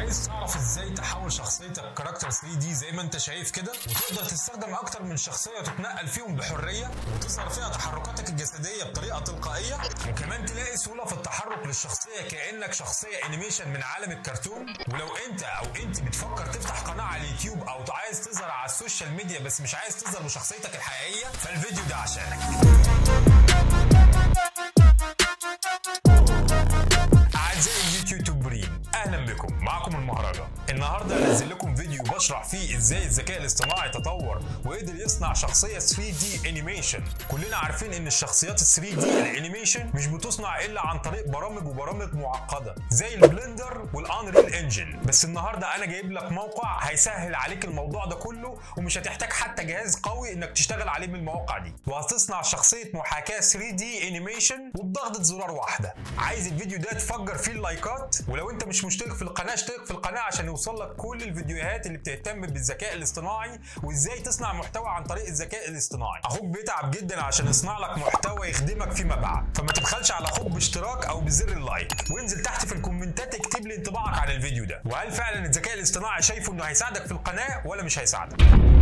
عايز تعرف ازاي تحول شخصيتك كاركتر 3 دي زي ما انت شايف كده وتقدر تستخدم اكتر من شخصيه وتتنقل فيهم بحريه وتظهر فيها تحركاتك الجسديه بطريقه تلقائيه وكمان تلاقي سهوله في التحرك للشخصيه كانك شخصيه انيميشن من عالم الكرتون ولو انت او انت بتفكر تفتح قناه على اليوتيوب او عايز تظهر على السوشيال ميديا بس مش عايز تظهر بشخصيتك الحقيقيه فالفيديو ده عشانك اعزائي اليوتيوبرين اهلا بكم معكم المهرجة النهارده هنزل لكم فيديو بشرح فيه ازاي الذكاء الاصطناعي تطور وقدر يصنع شخصيه 3 دي انيميشن كلنا عارفين ان الشخصيات ال 3 دي الانيميشن مش بتصنع الا عن طريق برامج وبرامج معقده زي البلندر والانريل انجن بس النهارده انا جايب لك موقع هيسهل عليك الموضوع ده كله ومش هتحتاج حتى جهاز قوي انك تشتغل عليه من المواقع دي وهتصنع شخصيه محاكاه 3 دي انيميشن وبضغطه زرار واحده عايز الفيديو ده تفجر فيه اللايكات ولو انت مش مشترك في القناه اشترك في القناه عشان يوصل لك كل الفيديوهات اللي بتهتم بالذكاء الاصطناعي وازاي تصنع محتوى عن طريق الذكاء الاصطناعي اخوك بيتعب جدا عشان يصنع لك محتوى يخدمك فيما بعد فما تبخلش على اخوك باشتراك او بزر اللايك وانزل تحت في الكومنتات اكتب لي انطباعك عن الفيديو ده وهل فعلا الذكاء الاصطناعي شايفه انه هيساعدك في القناه ولا مش هيساعدك